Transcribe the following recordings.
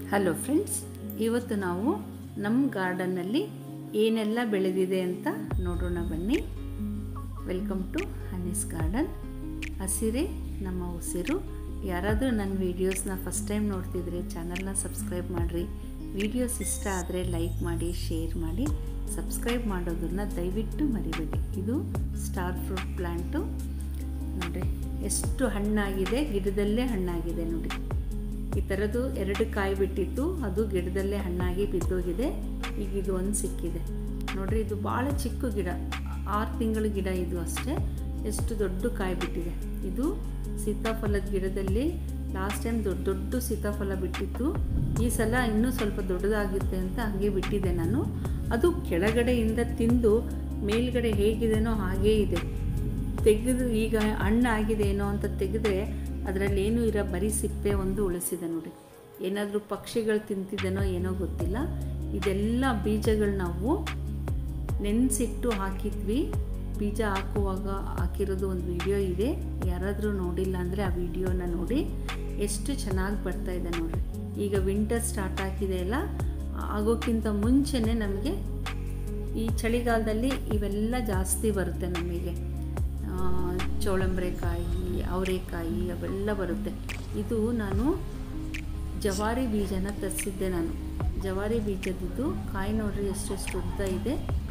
hello friends ಇವತ್ತು ನಾವು ನಮ್ಮ ಗಾರ್ಡನ್ನಲ್ಲಿ ಏನೆಲ್ಲ ಬೆಳೆದಿದೆ ಅಂತ ನೋಡೋಣ ಬನ್ನಿ ವೆಲ್ಕಮ್ ಟು ಹನೀಸ್ ಗಾರ್ಡನ್ ಹಸಿರೇ ನಮ್ಮ ಉಸಿರು ಯಾರಾದರೂ ನನ್ನ ವೀಡಿಯೋಸ್ನ ಫಸ್ಟ್ ಟೈಮ್ ನೋಡ್ತಿದ್ರೆ ಚಾನಲ್ನ ಸಬ್ಸ್ಕ್ರೈಬ್ ಮಾಡಿರಿ ವೀಡಿಯೋಸ್ ಇಷ್ಟ ಆದರೆ ಲೈಕ್ ಮಾಡಿ ಶೇರ್ ಮಾಡಿ ಸಬ್ಸ್ಕ್ರೈಬ್ ಮಾಡೋದನ್ನು ದಯವಿಟ್ಟು ಮರಿಬೇಡಿ ಇದು ಸ್ಟಾರ್ ಫ್ರೂಟ್ ಪ್ಲ್ಯಾಂಟು ನೋಡಿರಿ ಎಷ್ಟು ಹಣ್ಣಾಗಿದೆ ಗಿಡದಲ್ಲೇ ಹಣ್ಣಾಗಿದೆ ನೋಡಿ ಈ ಥರದ್ದು ಎರಡು ಕಾಯಿ ಬಿಟ್ಟಿತ್ತು ಅದು ಗಿಡದಲ್ಲೇ ಹಣ್ಣಾಗಿ ಬಿದ್ದೋಗಿದೆ ಈಗ ಇದು ಒಂದು ಸಿಕ್ಕಿದೆ ನೋಡಿರಿ ಇದು ಭಾಳ ಚಿಕ್ಕ ಗಿಡ ಆರು ತಿಂಗಳ ಗಿಡ ಇದು ಅಷ್ಟೇ ಎಷ್ಟು ದೊಡ್ಡ ಕಾಯಿ ಬಿಟ್ಟಿದೆ ಇದು ಸೀತಾಫಲದ ಗಿಡದಲ್ಲಿ ಲಾಸ್ಟ್ ಟೈಮ್ ದೊಡ್ಡ ದೊಡ್ಡ ಸೀತಾಫಲ ಬಿಟ್ಟಿತ್ತು ಈ ಸಲ ಇನ್ನೂ ಸ್ವಲ್ಪ ದೊಡ್ಡದಾಗುತ್ತೆ ಅಂತ ಹಾಗೆ ಬಿಟ್ಟಿದ್ದೆ ನಾನು ಅದು ಕೆಳಗಡೆಯಿಂದ ತಿಂದು ಮೇಲ್ಗಡೆ ಹೇಗಿದೆನೋ ಹಾಗೇ ಇದೆ ತೆಗೆದು ಈಗ ಹಣ್ಣಾಗಿದೆ ಏನೋ ಅಂತ ತೆಗೆದ್ರೆ ಅದರಲ್ಲಿ ಏನೂ ಇರೋ ಬರೀ ಸಿಪ್ಪೆ ಒಂದು ಉಳಿಸಿದೆ ನೋಡಿ ಏನಾದರೂ ಪಕ್ಷಿಗಳು ತಿಂತಿದ್ದೇನೋ ಏನೋ ಗೊತ್ತಿಲ್ಲ ಇದೆಲ್ಲ ಬೀಜಗಳು ನಾವು ನೆನೆಸಿಟ್ಟು ಹಾಕಿದ್ವಿ ಬೀಜ ಹಾಕುವಾಗ ಹಾಕಿರೋದು ಒಂದು ವಿಡಿಯೋ ಇದೆ ಯಾರಾದರೂ ನೋಡಿಲ್ಲ ಅಂದರೆ ಆ ವಿಡಿಯೋನ ನೋಡಿ ಎಷ್ಟು ಚೆನ್ನಾಗಿ ಬರ್ತಾ ಇದೆ ನೋಡಿರಿ ಈಗ ವಿಂಟರ್ ಸ್ಟಾರ್ಟ್ ಆಗಿದೆ ಅಲ್ಲ ಆಗೋಕ್ಕಿಂತ ಮುಂಚೆನೇ ನಮಗೆ ಈ ಚಳಿಗಾಲದಲ್ಲಿ ಇವೆಲ್ಲ ಜಾಸ್ತಿ ಬರುತ್ತೆ ನಮಗೆ ಚೌಳಂಬ್ರೆಕಾಯಿ ಅವರೆಕಾಯಿ ಅವೆಲ್ಲ ಬರುತ್ತೆ ಇದು ನಾನು ಜವಾರಿ ಬೀಜನ ತರಿಸಿದ್ದೆ ನಾನು ಜವಾರಿ ಬೀಜದಿದ್ದು ಕಾಯಿ ನೋಡ್ರಿ ಎಷ್ಟೆಷ್ಟು ಉದ್ದ ಇದೆ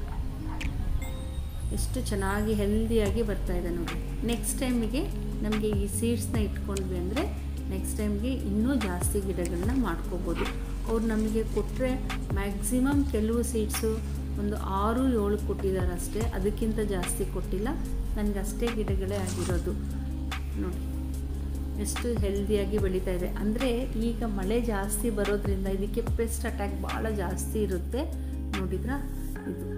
ಎಷ್ಟು ಚೆನ್ನಾಗಿ ಹೆಲ್ದಿಯಾಗಿ ಬರ್ತಾ ಇದೆ ನೋಡಿ ನೆಕ್ಸ್ಟ್ ಟೈಮಿಗೆ ನಮಗೆ ಈ ಸೀಡ್ಸ್ನ ಇಟ್ಕೊಂಡ್ವಿ ಅಂದರೆ ನೆಕ್ಸ್ಟ್ ಟೈಮ್ಗೆ ಇನ್ನೂ ಜಾಸ್ತಿ ಗಿಡಗಳನ್ನ ಮಾಡ್ಕೋಬೋದು ಅವ್ರು ನಮಗೆ ಕೊಟ್ಟರೆ ಮ್ಯಾಕ್ಸಿಮಮ್ ಕೆಲವು ಸೀಡ್ಸು ಒಂದು ಆರು ಏಳು ಕೊಟ್ಟಿದ್ದಾರೆ ಅಷ್ಟೇ ಅದಕ್ಕಿಂತ ಜಾಸ್ತಿ ಕೊಟ್ಟಿಲ್ಲ ನನಗೆ ಅಷ್ಟೇ ಗಿಡಗಳೇ ಆಗಿರೋದು ನೋಡಿ ಎಷ್ಟು ಹೆಲ್ದಿಯಾಗಿ ಬೆಳೀತಾ ಇದೆ ಅಂದರೆ ಈಗ ಮಳೆ ಜಾಸ್ತಿ ಬರೋದ್ರಿಂದ ಇದಕ್ಕೆ ಪೆಸ್ಟ್ ಅಟ್ಯಾಕ್ ಭಾಳ ಜಾಸ್ತಿ ಇರುತ್ತೆ ನೋಡಿದ್ರ ಇದು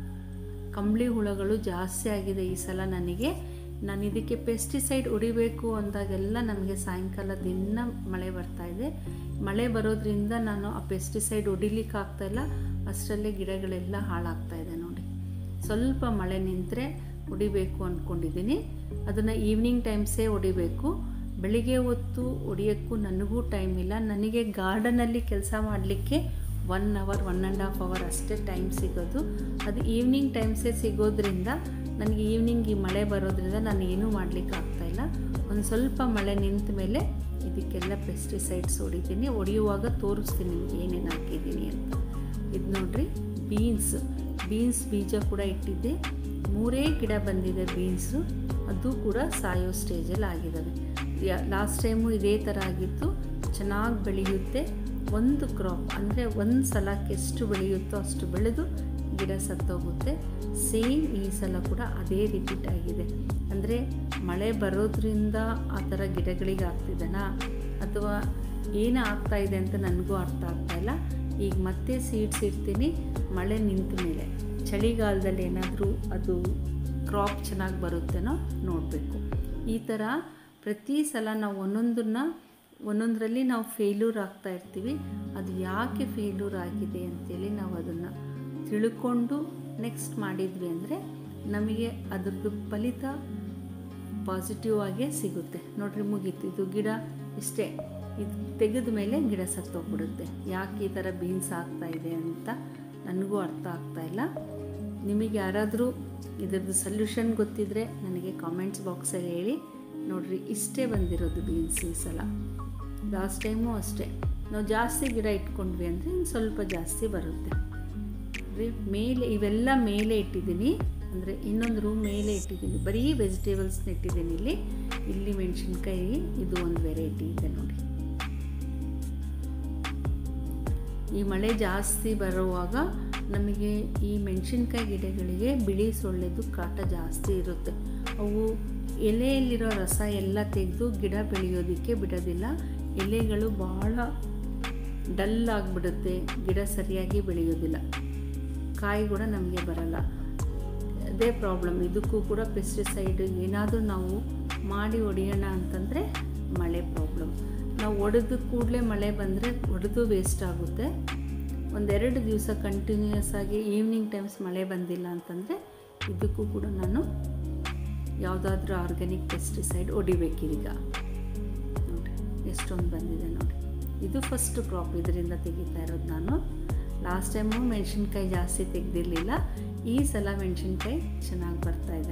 ಕಂಬಳಿ ಹುಳಗಳು ಜಾಸ್ತಿ ಆಗಿದೆ ಈ ಸಲ ನನಗೆ ನಾನು ಇದಕ್ಕೆ ಪೆಸ್ಟಿಸೈಡ್ ಹೊಡಿಬೇಕು ಅಂದಾಗೆಲ್ಲ ನಮಗೆ ಸಾಯಂಕಾಲ ದಿನ ಮಳೆ ಬರ್ತಾ ಇದೆ ಮಳೆ ಬರೋದ್ರಿಂದ ನಾನು ಆ ಪೆಸ್ಟಿಸೈಡ್ ಹೊಡಿಲಿಕ್ಕೆ ಆಗ್ತಾಯಿಲ್ಲ ಅಷ್ಟರಲ್ಲೇ ಗಿಡಗಳೆಲ್ಲ ಹಾಳಾಗ್ತಾ ಇದೆ ನೋಡಿ ಸ್ವಲ್ಪ ಮಳೆ ನಿಂತರೆ ಹೊಡಿಬೇಕು ಅಂದ್ಕೊಂಡಿದ್ದೀನಿ ಅದನ್ನು ಈವ್ನಿಂಗ್ ಟೈಮ್ಸೇ ಹೊಡಿಬೇಕು ಬೆಳಿಗ್ಗೆ ಹೊತ್ತು ಹೊಡಿಯೋಕ್ಕೂ ನನಗೂ ಟೈಮ್ ಇಲ್ಲ ನನಗೆ ಗಾರ್ಡನಲ್ಲಿ ಕೆಲಸ ಮಾಡಲಿಕ್ಕೆ one hour one and half hour ಅಷ್ಟೇ ಟೈಮ್ ಸಿಗೋದು ಅದು ಈವ್ನಿಂಗ್ ಟೈಮ್ಸೇ ಸಿಗೋದ್ರಿಂದ ನನಗೆ ಈವ್ನಿಂಗ್ ಈ ಮಳೆ ಬರೋದ್ರಿಂದ ನಾನು ಏನೂ ಮಾಡಲಿಕ್ಕೆ ಆಗ್ತಾಯಿಲ್ಲ ಒಂದು ಸ್ವಲ್ಪ ಮಳೆ ನಿಂತ ಮೇಲೆ ಇದಕ್ಕೆಲ್ಲ ಪೆಸ್ಟಿಸೈಡ್ಸ್ ಹೊಡಿತೀನಿ ಹೊಡೆಯುವಾಗ ತೋರಿಸ್ತೀನಿ ನಿಮ್ಗೆ ಏನೇನು ಹಾಕಿದ್ದೀನಿ ಅಂತ ಇದು ನೋಡ್ರಿ ಬೀನ್ಸ್ ಬೀನ್ಸ್ ಬೀಜ ಕೂಡ ಇಟ್ಟಿದ್ದೆ ಮೂರೇ ಗಿಡ ಬಂದಿದೆ ಬೀನ್ಸು ಅದು ಕೂಡ ಸಾಯೋ ಸ್ಟೇಜಲ್ಲಿ ಆಗಿದ್ದಾವೆ ಲಾಸ್ಟ್ ಟೈಮು ಇದೇ ಥರ ಆಗಿತ್ತು ಚೆನ್ನಾಗಿ ಬೆಳೆಯುತ್ತೆ ಒಂದು ಕ್ರಾಪ್ ಅಂದರೆ ಒಂದು ಸಲಕ್ಕೆ ಎಷ್ಟು ಬೆಳೆಯುತ್ತೋ ಅಷ್ಟು ಬೆಳೆದು ಗಿಡ ಸತ್ತೋಗುತ್ತೆ ಸೇಮ್ ಈ ಸಲ ಕೂಡ ಅದೇ ರಿಪೀಟ್ ಆಗಿದೆ ಅಂದರೆ ಮಳೆ ಬರೋದ್ರಿಂದ ಆ ಥರ ಗಿಡಗಳಿಗೆ ಆಗ್ತಿದ್ದಾನಾ ಅಥವಾ ಏನು ಆಗ್ತಾ ಇದೆ ಅಂತ ನನಗೂ ಅರ್ಥ ಆಗ್ತಾಯಿಲ್ಲ ಈಗ ಮತ್ತೆ ಸೀಡ್ಸ್ ಇಡ್ತೀನಿ ಮಳೆ ನಿಂತ ಮೇಲೆ ಚಳಿಗಾಲದಲ್ಲಿ ಏನಾದರೂ ಅದು ಕ್ರಾಪ್ ಚೆನ್ನಾಗಿ ಬರುತ್ತೇನೋ ನೋಡಬೇಕು ಈ ಥರ ಪ್ರತಿ ಸಲ ನಾವು ಒಂದೊಂದನ್ನು ಒಂದೊಂದರಲ್ಲಿ ನಾವು ಫೇಲ್ಯೂರ್ ಆಗ್ತಾ ಇರ್ತೀವಿ ಅದು ಯಾಕೆ ಫೇಲ್ಯೂರ್ ಆಗಿದೆ ಅಂತೇಳಿ ನಾವು ಅದನ್ನು ತಿಳ್ಕೊಂಡು ನೆಕ್ಸ್ಟ್ ಮಾಡಿದ್ವಿ ಅಂದರೆ ನಮಗೆ ಅದರದ್ದು ಫಲಿತ ಪಾಸಿಟಿವ್ ಆಗೇ ಸಿಗುತ್ತೆ ನೋಡ್ರಿ ಮುಗೀತು ಇದು ಗಿಡ ಇಷ್ಟೇ ಇದು ತೆಗೆದ ಮೇಲೆ ಗಿಡ ಸತ್ತೋಗ್ಬಿಡುತ್ತೆ ಯಾಕೆ ಈ ಥರ ಬೀನ್ಸ್ ಆಗ್ತಾ ಇದೆ ಅಂತ ನನಗೂ ಅರ್ಥ ಆಗ್ತಾ ಇಲ್ಲ ನಿಮಗೆ ಯಾರಾದರೂ ಇದರದ್ದು ಸಲ್ಯೂಷನ್ ಗೊತ್ತಿದ್ದರೆ ನನಗೆ ಕಾಮೆಂಟ್ಸ್ ಬಾಕ್ಸಲ್ಲಿ ಹೇಳಿ ನೋಡ್ರಿ ಇಷ್ಟೇ ಬಂದಿರೋದು ಬೀನ್ಸ್ ಈ ಸಲ ಲಾಸ್ಟ್ ಟೈಮು ಅಷ್ಟೇ ನಾವು ಜಾಸ್ತಿ ಗಿಡ ಇಟ್ಕೊಂಡ್ವಿ ಅಂದರೆ ಇನ್ನು ಸ್ವಲ್ಪ ಜಾಸ್ತಿ ಬರುತ್ತೆ ಮೇಲೆ ಇವೆಲ್ಲ ಮೇಲೆ ಇಟ್ಟಿದ್ದೀನಿ ಅಂದರೆ ಇನ್ನೊಂದು ರೂಮ್ ಮೇಲೆ ಇಟ್ಟಿದ್ದೀನಿ ಬರೀ ವೆಜಿಟೇಬಲ್ಸ್ನ ಇಟ್ಟಿದ್ದೀನಿ ಇಲ್ಲಿ ಇಲ್ಲಿ ಮೆಣಸಿನ್ಕಾಯಿ ಇದು ಒಂದು ವೆರೈಟಿ ಇದೆ ನೋಡಿ ಈ ಮಳೆ ಜಾಸ್ತಿ ಬರುವಾಗ ನಮಗೆ ಈ ಮೆಣಸಿನ್ಕಾಯಿ ಗಿಡಗಳಿಗೆ ಬಿಳಿ ಸೊಳ್ಳೆದು ಕಾಟ ಜಾಸ್ತಿ ಇರುತ್ತೆ ಅವು ಎಲೆಯಲ್ಲಿರೋ ರಸ ಎಲ್ಲ ತೆಗೆದು ಗಿಡ ಬೆಳೆಯೋದಕ್ಕೆ ಬಿಡೋದಿಲ್ಲ ಎಲೆಗಳು ಭಾಳ ಡಲ್ ಆಗಿಬಿಡುತ್ತೆ ಗಿಡ ಸರಿಯಾಗಿ ಬೆಳೆಯೋದಿಲ್ಲ ಕಾಯಿ ಕೂಡ ನಮಗೆ ಬರಲ್ಲ ಅದೇ ಪ್ರಾಬ್ಲಮ್ ಇದಕ್ಕೂ ಕೂಡ ಪೆಸ್ಟಿಸೈಡ್ ಏನಾದರೂ ನಾವು ಮಾಡಿ ಹೊಡೆಯೋಣ ಅಂತಂದರೆ ಮಳೆ ಪ್ರಾಬ್ಲಮ್ ನಾವು ಹೊಡೆದ ಕೂಡಲೇ ಮಳೆ ಬಂದರೆ ಹೊಡೆದು ವೇಸ್ಟ್ ಆಗುತ್ತೆ ಒಂದೆರಡು ದಿವಸ ಕಂಟಿನ್ಯೂಯಸ್ ಆಗಿ ಈವ್ನಿಂಗ್ ಟೈಮ್ಸ್ ಮಳೆ ಬಂದಿಲ್ಲ ಅಂತಂದರೆ ಇದಕ್ಕೂ ಕೂಡ ನಾನು ಯಾವುದಾದ್ರೂ ಆರ್ಗ್ಯಾನಿಕ್ ಪೆಸ್ಟಿಸೈಡ್ ಹೊಡಿಬೇಕೀಗ ನೋಡಿ ಎಷ್ಟೊಂದು ಬಂದಿದೆ ನೋಡಿ ಇದು ಫಸ್ಟ್ ಕ್ರಾಪ್ ಇದರಿಂದ ತೆಗಿತಾ ಇರೋದು ನಾನು ಲಾಸ್ಟ್ ಟೈಮು ಮೆಣಸಿನ್ಕಾಯಿ ಜಾಸ್ತಿ ತೆಗೆದಿರಲಿಲ್ಲ ಈ ಸಲ ಮೆಣಸಿನ್ಕಾಯಿ ಚೆನ್ನಾಗಿ ಬರ್ತಾ ಇದೆ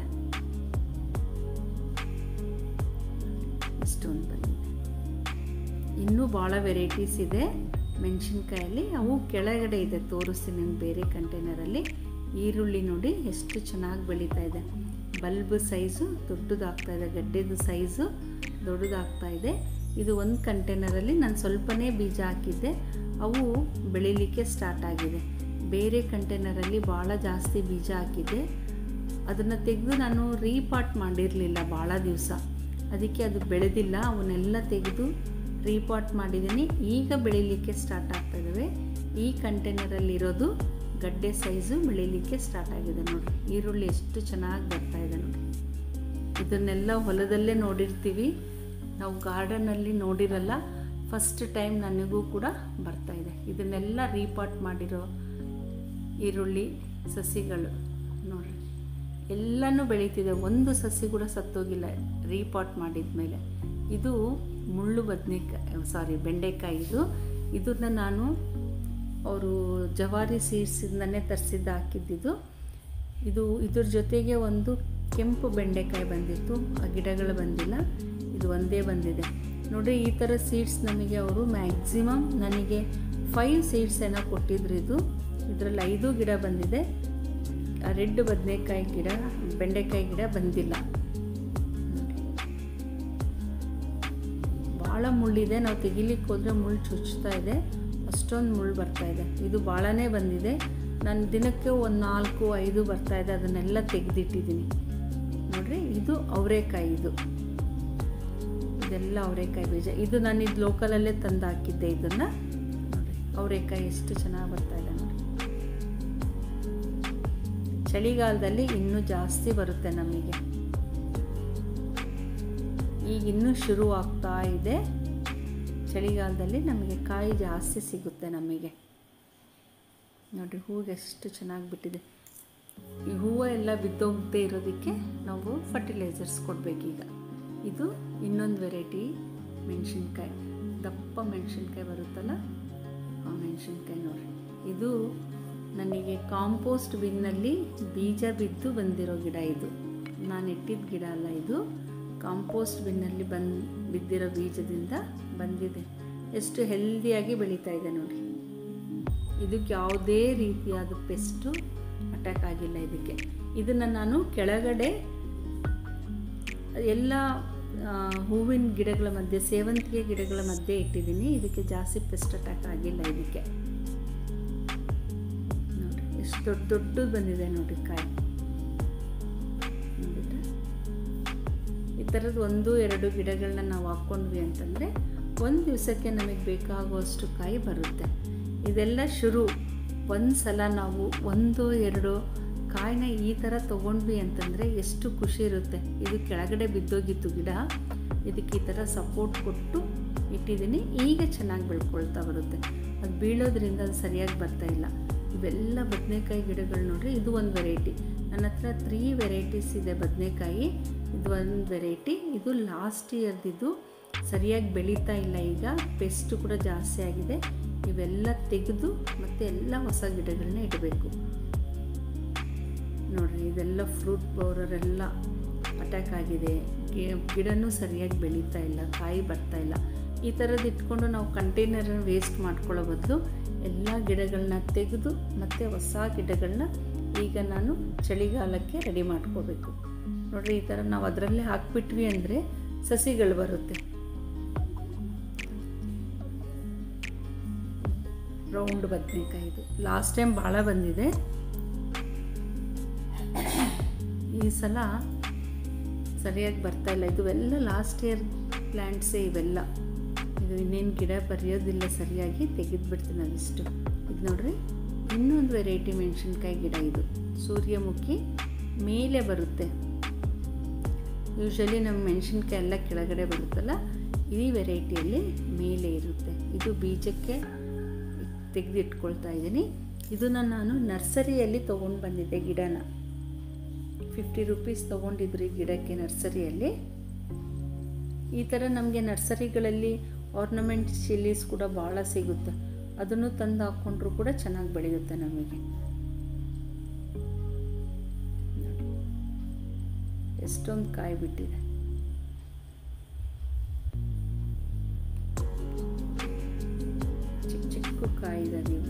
ಇಷ್ಟೊಂದು ಬಂದಿದೆ ಇನ್ನೂ ಭಾಳ ವೆರೈಟೀಸ್ ಇದೆ ಮೆಣಸಿನ್ಕಾಯಲ್ಲಿ ಅವು ಕೆಳಗಡೆ ಇದೆ ತೋರಿಸ್ತೀನಿ ನಿಮ್ಗೆ ಬೇರೆ ಕಂಟೈನರಲ್ಲಿ ಈರುಳ್ಳಿ ನೋಡಿ ಎಷ್ಟು ಚೆನ್ನಾಗಿ ಬೆಳೀತಾ ಇದೆ ಬಲ್ಬ್ ಸೈಜು ದೊಡ್ಡದಾಗ್ತಾ ಇದೆ ಗಡ್ಡೆದು ಸೈಜು ದೊಡ್ಡದಾಗ್ತಾ ಇದೆ ಇದು ಒಂದು ಕಂಟೈನರಲ್ಲಿ ನಾನು ಸ್ವಲ್ಪನೇ ಬೀಜ ಹಾಕಿದ್ದೆ ಅವು ಬೆಳೀಲಿಕ್ಕೆ ಸ್ಟಾರ್ಟ್ ಆಗಿದೆ ಬೇರೆ ಕಂಟೈನರಲ್ಲಿ ಭಾಳ ಜಾಸ್ತಿ ಬೀಜ ಹಾಕಿದ್ದೆ ಅದನ್ನು ತೆಗೆದು ನಾನು ರೀಪಾಟ್ ಮಾಡಿರಲಿಲ್ಲ ಭಾಳ ದಿವಸ ಅದಕ್ಕೆ ಅದು ಬೆಳೆದಿಲ್ಲ ಅವನ್ನೆಲ್ಲ ತೆಗೆದು ರೀಪಾಟ್ ಮಾಡಿದ್ದೀನಿ ಈಗ ಬೆಳೀಲಿಕ್ಕೆ ಸ್ಟಾರ್ಟ್ ಆಗ್ತಾ ಇದ್ದಾವೆ ಈ ಕಂಟೈನರಲ್ಲಿರೋದು ಗಡ್ಡೆ ಸೈಜು ಬೆಳೀಲಿಕ್ಕೆ ಸ್ಟಾರ್ಟ್ ಆಗಿದೆ ನೋಡಿ ಈರುಳ್ಳಿ ಎಷ್ಟು ಚೆನ್ನಾಗಿ ಬರ್ತಾ ಇದೆ ನೋಡಿ ಇದನ್ನೆಲ್ಲ ಹೊಲದಲ್ಲೇ ನೋಡಿರ್ತೀವಿ ನಾವು ಗಾರ್ಡನಲ್ಲಿ ನೋಡಿರಲ್ಲ ಫಸ್ಟ್ ಟೈಮ್ ನನಗೂ ಕೂಡ ಬರ್ತಾ ಇದೆ ಇದನ್ನೆಲ್ಲ ರೀಪಾಟ್ ಮಾಡಿರೋ ಈರುಳ್ಳಿ ಸಸಿಗಳು ನೋಡಿರಿ ಎಲ್ಲನೂ ಬೆಳೀತಿದೆ ಒಂದು ಸಸಿ ಕೂಡ ಸತ್ತೋಗಿಲ್ಲ ರೀಪಾಟ್ ಮಾಡಿದ ಮೇಲೆ ಇದು ಮುಳ್ಳು ಬದನೆಕಾಯಿ ಸಾರಿ ಬೆಂಡೆಕಾಯಿ ಇದು ಇದನ್ನು ನಾನು ಅವರು ಜವಾರಿ ಸೀಡ್ಸಿಂದನೇ ತರಿಸಿದ್ದು ಹಾಕಿದ್ದಿದ್ದು ಇದು ಇದ್ರ ಜೊತೆಗೆ ಒಂದು ಕೆಂಪು ಬೆಂಡೆಕಾಯಿ ಬಂದಿತ್ತು ಆ ಗಿಡಗಳು ಬಂದಿಲ್ಲ ಇದು ಒಂದೇ ಬಂದಿದೆ ನೋಡಿ ಈ ಥರ ಸೀಡ್ಸ್ ನಮಗೆ ಅವರು ಮ್ಯಾಕ್ಸಿಮಮ್ ನನಗೆ ಫೈವ್ ಸೀಡ್ಸ್ ಏನೋ ಕೊಟ್ಟಿದ್ರು ಇದು ಇದರಲ್ಲಿ ಐದು ಗಿಡ ಬಂದಿದೆ ರೆಡ್ ಬದನೆಕಾಯಿ ಗಿಡ ಬೆಂಡೆಕಾಯಿ ಗಿಡ ಬಂದಿಲ್ಲ ಭಾಳ ಮುಳ್ಳಿದೆ ನಾವು ತೆಗಿಲಿಕ್ಕೆ ಹೋದರೆ ಮುಳ್ಳು ಚುಚ್ತಾ ಇದೆ ಅಷ್ಟೊಂದು ಮುಳ್ಳು ಬರ್ತಾ ಇದೆ ಇದು ಭಾಳನೇ ಬಂದಿದೆ ನಾನು ದಿನಕ್ಕೆ ಒಂದು ನಾಲ್ಕು ಐದು ಬರ್ತಾ ಇದೆ ಅದನ್ನೆಲ್ಲ ತೆಗೆದಿಟ್ಟಿದ್ದೀನಿ ನೋಡಿರಿ ಇದು ಅವರೆಕಾಯಿ ಇದು ಇದೆಲ್ಲ ಅವರೆಕಾಯಿ ಬೀಜ ಇದು ನಾನು ಇದು ಲೋಕಲಲ್ಲೇ ತಂದು ಹಾಕಿದ್ದೆ ಇದನ್ನು ನೋಡಿ ಅವರೆಕಾಯಿ ಎಷ್ಟು ಚೆನ್ನಾಗಿ ಬರ್ತಾ ಇದೆ ನೋಡಿ ಚಳಿಗಾಲದಲ್ಲಿ ಇನ್ನೂ ಜಾಸ್ತಿ ಬರುತ್ತೆ ನಮಗೆ ಈಗ ಇನ್ನೂ ಶುರು ಆಗ್ತಾ ಇದೆ ಚಳಿಗಾಲದಲ್ಲಿ ನಮಗೆ ಕಾಯಿ ಜಾಸ್ತಿ ಸಿಗುತ್ತೆ ನಮಗೆ ನೋಡಿರಿ ಹೂವು ಎಷ್ಟು ಚೆನ್ನಾಗಿ ಬಿಟ್ಟಿದೆ ಈ ಹೂವು ಎಲ್ಲ ಬಿದ್ದೋಗದೆ ಇರೋದಕ್ಕೆ ನಾವು ಫರ್ಟಿಲೈಸರ್ಸ್ ಕೊಡಬೇಕೀಗ ಇದು ಇನ್ನೊಂದು ವೆರೈಟಿ ಮೆಣಸಿನ್ಕಾಯಿ ದಪ್ಪ ಮೆಣಸಿನ್ಕಾಯಿ ಬರುತ್ತಲ್ಲ ಆ ಮೆಣಸಿನ್ಕಾಯಿ ನೋಡಿರಿ ಇದು ನನಗೆ ಕಾಂಪೋಸ್ಟ್ ಬಿನ್ನಲ್ಲಿ ಬೀಜ ಬಿದ್ದು ಬಂದಿರೋ ಗಿಡ ಇದು ನಾನು ಇಟ್ಟಿದ್ದ ಗಿಡ ಅಲ್ಲ ಇದು ಕಾಂಪೋಸ್ಟ್ ಬಿನ್ನಲ್ಲಿ ಬಂದು ಬಿದ್ದಿರೋ ಬೀಜದಿಂದ ಬಂದಿದೆ ಎಷ್ಟು ಹೆಲ್ದಿಯಾಗಿ ಬೆಳೀತಾ ಇದೆ ನೋಡಿ ಇದಕ್ಕೆ ಯಾವುದೇ ರೀತಿಯಾದ ಪೆಸ್ಟು ಅಟ್ಯಾಕ್ ಆಗಿಲ್ಲ ಇದಕ್ಕೆ ಇದನ್ನು ನಾನು ಕೆಳಗಡೆ ಎಲ್ಲ ಹೂವಿನ ಗಿಡಗಳ ಮಧ್ಯೆ ಸೇವಂತಿಗೆ ಗಿಡಗಳ ಮಧ್ಯೆ ಇಟ್ಟಿದ್ದೀನಿ ಇದಕ್ಕೆ ಜಾಸ್ತಿ ಪೆಸ್ಟ್ ಅಟ್ಯಾಕ್ ಆಗಿಲ್ಲ ಇದಕ್ಕೆ ನೋಡಿ ಎಷ್ಟು ದೊಡ್ಡ ದೊಡ್ಡದು ಬಂದಿದೆ ನೋಡಿ ಕಾಯಿ ನೋಡಿದ್ರೆ ಈ ಥರದ್ದು ಒಂದು ಎರಡು ಗಿಡಗಳನ್ನ ನಾವು ಹಾಕ್ಕೊಂಡ್ವಿ ಅಂತಂದರೆ ಒಂದು ದಿವಸಕ್ಕೆ ನಮಗೆ ಬೇಕಾಗುವಷ್ಟು ಕಾಯಿ ಬರುತ್ತೆ ಇದೆಲ್ಲ ಶುರು ಒಂದು ಸಲ ನಾವು ಒಂದು ಎರಡು ಕಾಯಿನ ಈ ಥರ ತೊಗೊಂಡ್ವಿ ಅಂತಂದರೆ ಎಷ್ಟು ಖುಷಿ ಇರುತ್ತೆ ಇದು ಕೆಳಗಡೆ ಬಿದ್ದೋಗಿತ್ತು ಗಿಡ ಇದಕ್ಕೆ ಈ ಥರ ಸಪೋರ್ಟ್ ಕೊಟ್ಟು ಇಟ್ಟಿದ್ದೀನಿ ಈಗ ಚೆನ್ನಾಗಿ ಬೆಳ್ಕೊಳ್ತಾ ಬರುತ್ತೆ ಅದು ಬೀಳೋದ್ರಿಂದ ಅದು ಸರಿಯಾಗಿ ಬರ್ತಾ ಇಲ್ಲ ಇವೆಲ್ಲ ಬದನೆಕಾಯಿ ಗಿಡಗಳು ನೋಡ್ರಿ ಇದು ಒಂದು ವೆರೈಟಿ ನನ್ನ ಹತ್ರ ತ್ರೀ ವೆರೈಟೀಸ್ ಇದೆ ಬದನೆಕಾಯಿ ಇದು ಒಂದು ವೆರೈಟಿ ಇದು ಲಾಸ್ಟ್ ಇಯರ್ದಿದ್ದು ಸರಿಯಾಗಿ ಬೆಳೀತಾ ಇಲ್ಲ ಈಗ ಪೆಸ್ಟ್ ಕೂಡ ಜಾಸ್ತಿ ಆಗಿದೆ ಇವೆಲ್ಲ ತೆಗೆದು ಮತ್ತೆ ಎಲ್ಲ ಹೊಸ ಗಿಡಗಳನ್ನ ಇಡಬೇಕು ನೋಡಿರಿ ಇದೆಲ್ಲ ಫ್ರೂಟ್ ಪೌಡರೆಲ್ಲ ಅಟ್ಯಾಕ್ ಆಗಿದೆ ಗಿಡನೂ ಸರಿಯಾಗಿ ಬೆಳೀತಾ ಇಲ್ಲ ಕಾಯಿ ಬರ್ತಾ ಇಲ್ಲ ಈ ಥರದ್ದು ಇಟ್ಕೊಂಡು ನಾವು ಕಂಟೈನರನ್ನು ವೇಸ್ಟ್ ಮಾಡ್ಕೊಳ್ಳೋ ಬದಲು ಎಲ್ಲ ಗಿಡಗಳನ್ನ ತೆಗೆದು ಮತ್ತು ಹೊಸ ಗಿಡಗಳನ್ನ ಈಗ ನಾನು ಚಳಿಗಾಲಕ್ಕೆ ರೆಡಿ ಮಾಡ್ಕೋಬೇಕು ನೋಡಿರಿ ಈ ಥರ ನಾವು ಅದರಲ್ಲೇ ಹಾಕ್ಬಿಟ್ವಿ ಅಂದರೆ ಸಸಿಗಳು ಬರುತ್ತೆ ರೌಂಡ್ ಬದನೆಕಾಯಿ ಇದು ಲಾಸ್ಟ್ ಟೈಮ್ ಭಾಳ ಬಂದಿದೆ ಈ ಸಲ ಸರಿಯಾಗಿ ಬರ್ತಾ ಇಲ್ಲ ಇದು ಎಲ್ಲ ಲಾಸ್ಟ್ ಇಯರ್ ಪ್ಲ್ಯಾಂಟ್ಸೇ ಇವೆಲ್ಲ ಇದು ಇನ್ನೇನು ಗಿಡ ಬರೆಯೋದಿಲ್ಲ ಸರಿಯಾಗಿ ತೆಗೆದುಬಿಡ್ತೀನಿ ಅದಿಷ್ಟು ಇದು ನೋಡ್ರಿ ಇನ್ನೊಂದು ವೆರೈಟಿ ಮೆಣಸಿನ್ಕಾಯಿ ಗಿಡ ಇದು ಸೂರ್ಯಮುಖಿ ಮೇಲೆ ಬರುತ್ತೆ ಯೂಶಲಿ ನಮ್ಮ ಮೆಣಸಿನ್ಕಾಯಿ ಎಲ್ಲ ಕೆಳಗಡೆ ಬರುತ್ತಲ್ಲ ಈ ವೆರೈಟಿಯಲ್ಲಿ ಮೇಲೆ ಇರುತ್ತೆ ಇದು ಬೀಜಕ್ಕೆ ತೆಗೆದಿಟ್ಕೊಳ್ತಾ ಇದ್ದೀನಿ ಇದನ್ನು ನಾನು ನರ್ಸರಿಯಲ್ಲಿ ತೊಗೊಂಡು ಬಂದಿದ್ದೆ ಗಿಡನ ಫಿಫ್ಟಿ ರುಪೀಸ್ ತೊಗೊಂಡಿದ್ರು ಈ ಗಿಡಕ್ಕೆ ನರ್ಸರಿಯಲ್ಲಿ ಈ ಥರ ನಮಗೆ ನರ್ಸರಿಗಳಲ್ಲಿ ಆರ್ನಮೆಂಟ್ ಚಿಲ್ಲೀಸ್ ಕೂಡ ಭಾಳ ಸಿಗುತ್ತೆ ಅದನ್ನು ತಂದು ಹಾಕ್ಕೊಂಡ್ರೂ ಕೂಡ ಚೆನ್ನಾಗಿ ಬೆಳೆಯುತ್ತೆ ನಮಗೆ ಎಷ್ಟೊಂದು ಕಾಯಿ ಬಿಟ್ಟಿದೆ ಚಿಕ್ಕ ಚಿಕ್ಕ ಕಾಯಿ ಇದೆ ನೀವು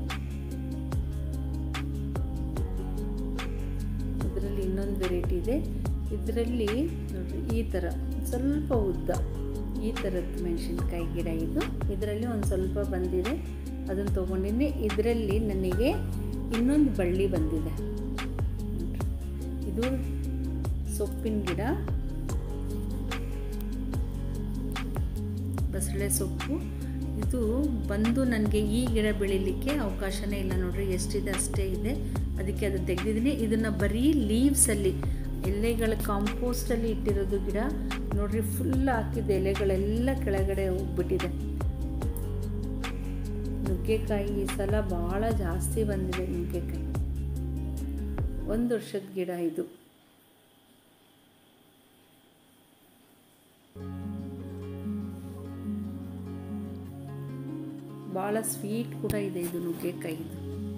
ಇದರಲ್ಲಿ ಇನ್ನೊಂದು ವೆರೈಟಿ ಇದೆ ಇದರಲ್ಲಿ ನೋಡ್ರಿ ಈ ಥರ ಸ್ವಲ್ಪ ಉದ್ದ ಈ ಥರದ್ದು ಮೆಣಸಿನ್ಕಾಯಿ ಗಿಡ ಇದು ಇದರಲ್ಲಿ ಒಂದು ಸ್ವಲ್ಪ ಬಂದಿದೆ ಅದನ್ನು ತೊಗೊಂಡಿನಿ ಇದರಲ್ಲಿ ನನಗೆ ಇನ್ನೊಂದು ಬಳ್ಳಿ ಬಂದಿದೆ ಇದು ಸೊಪ್ಪಿನ ಗಿಡ ಬಸಳೆ ಸೊಪ್ಪು ಇದು ಬಂದು ನನಗೆ ಈ ಗಿಡ ಬೆಳಿಲಿಕ್ಕೆ ಅವಕಾಶನೇ ಇಲ್ಲ ನೋಡ್ರಿ ಎಷ್ಟಿದೆ ಅಷ್ಟೇ ಇದೆ ಅದಕ್ಕೆ ಅದು ತೆಗೆದಿದ್ದೀನಿ ಇದನ್ನು ಬರೀ ಲೀವ್ಸಲ್ಲಿ ಎಲೆಗಳ ಕಾಂಪೋಸ್ಟಲ್ಲಿ ಇಟ್ಟಿರೋದು ಗಿಡ ನೋಡ್ರಿ ಫುಲ್ ಹಾಕಿದ ಎಲೆಗಳೆಲ್ಲ ಕೆಳಗಡೆ ಹೋಗ್ಬಿಟ್ಟಿದೆ ನುಗ್ಗೆಕಾಯಿ ಈ ಸಲ ಭಾಳ ಜಾಸ್ತಿ ಬಂದಿದೆ ನುಗ್ಗೆಕಾಯಿ ಒಂದು ವರ್ಷದ ಗಿಡ ಇದು ಭಾಳ ಸ್ವೀಟ್ ಕೂಡ ಇದೆ ಇದು ನುಗ್ಗೆಕಾಯಿದು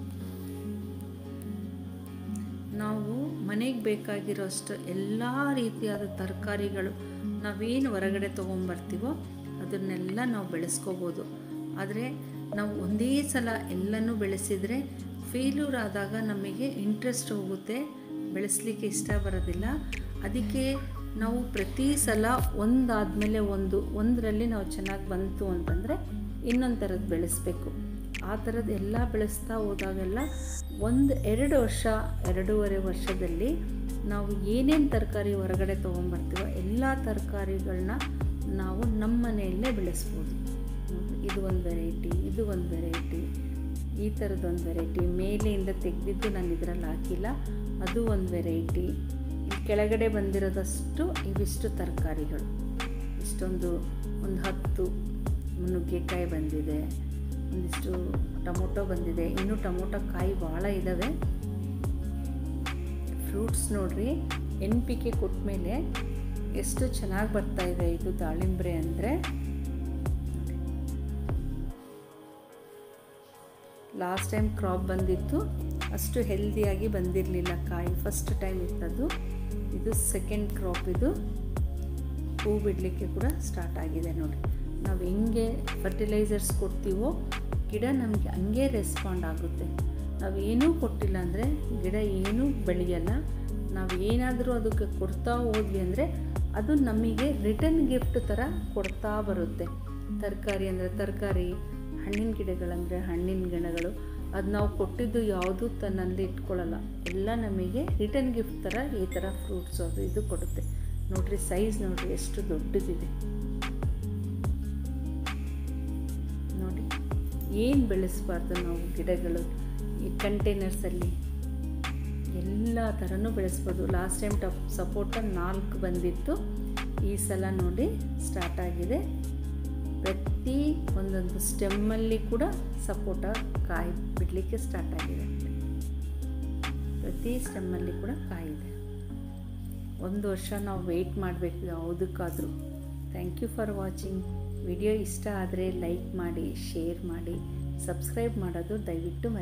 ನಾವು ಮನೆಗೆ ಬೇಕಾಗಿರೋಷ್ಟು ಎಲ್ಲ ರೀತಿಯಾದ ತರಕಾರಿಗಳು ನಾವೇನು ಹೊರಗಡೆ ತೊಗೊಂಬರ್ತೀವೋ ಅದನ್ನೆಲ್ಲ ನಾವು ಬೆಳೆಸ್ಕೋಬೋದು ಆದರೆ ನಾವು ಒಂದೇ ಸಲ ಎಲ್ಲನೂ ಬೆಳೆಸಿದರೆ ಫೇಲ್ಯೂರ್ ಆದಾಗ ನಮಗೆ ಇಂಟ್ರೆಸ್ಟ್ ಹೋಗುತ್ತೆ ಬೆಳೆಸಲಿಕ್ಕೆ ಇಷ್ಟ ಬರೋದಿಲ್ಲ ಅದಕ್ಕೆ ನಾವು ಪ್ರತಿ ಸಲ ಒಂದಾದಮೇಲೆ ಒಂದು ಒಂದರಲ್ಲಿ ನಾವು ಚೆನ್ನಾಗಿ ಬಂತು ಅಂತಂದರೆ ಇನ್ನೊಂದು ಥರದ್ದು ಬೆಳೆಸಬೇಕು ಆ ಥರದ್ದು ಎಲ್ಲ ಬೆಳೆಸ್ತಾ ಹೋದಾಗೆಲ್ಲ ಒಂದು ಎರಡು ವರ್ಷ ಎರಡೂವರೆ ವರ್ಷದಲ್ಲಿ ನಾವು ಏನೇನು ತರಕಾರಿ ಹೊರಗಡೆ ತೊಗೊಂಬರ್ತೀವೋ ಎಲ್ಲ ತರಕಾರಿಗಳನ್ನ ನಾವು ನಮ್ಮ ಮನೆಯಲ್ಲೇ ಬೆಳೆಸ್ಬೋದು ಇದು ಒಂದು ವೆರೈಟಿ ಇದು ಒಂದು ವೆರೈಟಿ ಈ ಥರದ್ದೊಂದು ವೆರೈಟಿ ಮೇಲೆಯಿಂದ ತೆಗೆದಿದ್ದು ನಾನು ಇದರಲ್ಲಿ ಹಾಕಿಲ್ಲ ಅದು ಒಂದು ವೆರೈಟಿ ಇಲ್ಲಿ ಕೆಳಗಡೆ ಬಂದಿರೋದಷ್ಟು ಇವಿಷ್ಟು ತರಕಾರಿಗಳು ಇಷ್ಟೊಂದು ಒಂದು ಹತ್ತು ನುಗ್ಗೆಕಾಯಿ ಬಂದಿದೆ ಒಂದಿಷ್ಟು ಟೊಮೊಟೊ ಬಂದಿದೆ ಇನ್ನೂ ಟೊಮೊಟೊ ಕಾಯಿ ಭಾಳ ಇದ್ದಾವೆ ಫ್ರೂಟ್ಸ್ ನೋಡ್ರಿ ಎನ್ ಪಿ ಕೆ ಕೊಟ್ಟ ಮೇಲೆ ಎಷ್ಟು ಚೆನ್ನಾಗಿ ಬರ್ತಾ ಇದೆ ಇದು ದಾಳಿಂಬ್ರೆ ಅಂದರೆ ಲಾಸ್ಟ್ ಟೈಮ್ ಕ್ರಾಪ್ ಬಂದಿತ್ತು ಅಷ್ಟು ಹೆಲ್ದಿಯಾಗಿ ಬಂದಿರಲಿಲ್ಲ ಕಾಯಿ ಫಸ್ಟ್ ಟೈಮ್ ಇತ್ತದು ಇದು ಸೆಕೆಂಡ್ ಕ್ರಾಪ್ ಇದು ಹೂ ಬಿಡಲಿಕ್ಕೆ ಕೂಡ ಸ್ಟಾರ್ಟ್ ಆಗಿದೆ ನೋಡಿ ನಾವು ಹೆಂಗೆ ಫರ್ಟಿಲೈಸರ್ಸ್ ಕೊಡ್ತೀವೋ ಗಿಡ ನಮಗೆ ಹಂಗೆ ರೆಸ್ಪಾಂಡ್ ಆಗುತ್ತೆ ನಾವು ಏನೂ ಕೊಟ್ಟಿಲ್ಲ ಅಂದರೆ ಗಿಡ ಏನೂ ಬೆಳೆಯಲ್ಲ ನಾವು ಏನಾದರೂ ಅದಕ್ಕೆ ಕೊಡ್ತಾ ಹೋದ್ವಿ ಅಂದರೆ ಅದು ನಮಗೆ ರಿಟರ್ನ್ ಗಿಫ್ಟ್ ಥರ ಕೊಡ್ತಾ ಬರುತ್ತೆ ತರಕಾರಿ ಅಂದರೆ ತರಕಾರಿ ಹಣ್ಣಿನ ಗಿಡಗಳಂದರೆ ಹಣ್ಣಿನ ಗಿಡಗಳು ಅದು ನಾವು ಕೊಟ್ಟಿದ್ದು ಯಾವುದೂ ತನ್ನಲ್ಲಿ ಇಟ್ಕೊಳ್ಳಲ್ಲ ಎಲ್ಲ ನಮಗೆ ರಿಟರ್ನ್ ಗಿಫ್ಟ್ ಥರ ಈ ಥರ ಫ್ರೂಟ್ಸ್ ಅದು ಇದು ಕೊಡುತ್ತೆ ನೋಡ್ರಿ ಸೈಜ್ ನೋಡ್ರಿ ಎಷ್ಟು ದೊಡ್ಡದಿದೆ ನೋಡಿ ಏನು ಬೆಳೆಸಬಾರ್ದು ನಾವು ಗಿಡಗಳು ಈ ಕಂಟೈನರ್ಸಲ್ಲಿ ಎಲ್ಲ ಥರನೂ ಬೆಳೆಸ್ಬೋದು ಲಾಸ್ಟ್ ಟೈಮ್ ಟಪ್ ಸಪೋಟ ನಾಲ್ಕು ಬಂದಿತ್ತು ಈ ಸಲ ನೋಡಿ ಸ್ಟಾರ್ಟ್ ಆಗಿದೆ ಪ್ರತಿ ಒಂದೊಂದು ಸ್ಟೆಮ್ಮಲ್ಲಿ ಕೂಡ ಸಪೋಟ ಕಾಯಿ ಬಿಡಲಿಕ್ಕೆ ಸ್ಟಾರ್ಟ್ ಆಗಿದೆ ಪ್ರತಿ ಸ್ಟೆಮ್ಮಲ್ಲಿ ಕೂಡ ಕಾಯಿ ಇದೆ ಒಂದು ವರ್ಷ ನಾವು ವೆಯ್ಟ್ ಮಾಡಬೇಕು ಯಾವುದಕ್ಕಾದರೂ thank you for watching video ಇಷ್ಟ ಆದರೆ ಲೈಕ್ ಮಾಡಿ ಶೇರ್ ಮಾಡಿ ಸಬ್ಸ್ಕ್ರೈಬ್ ಮಾಡೋದು ದಯವಿಟ್ಟು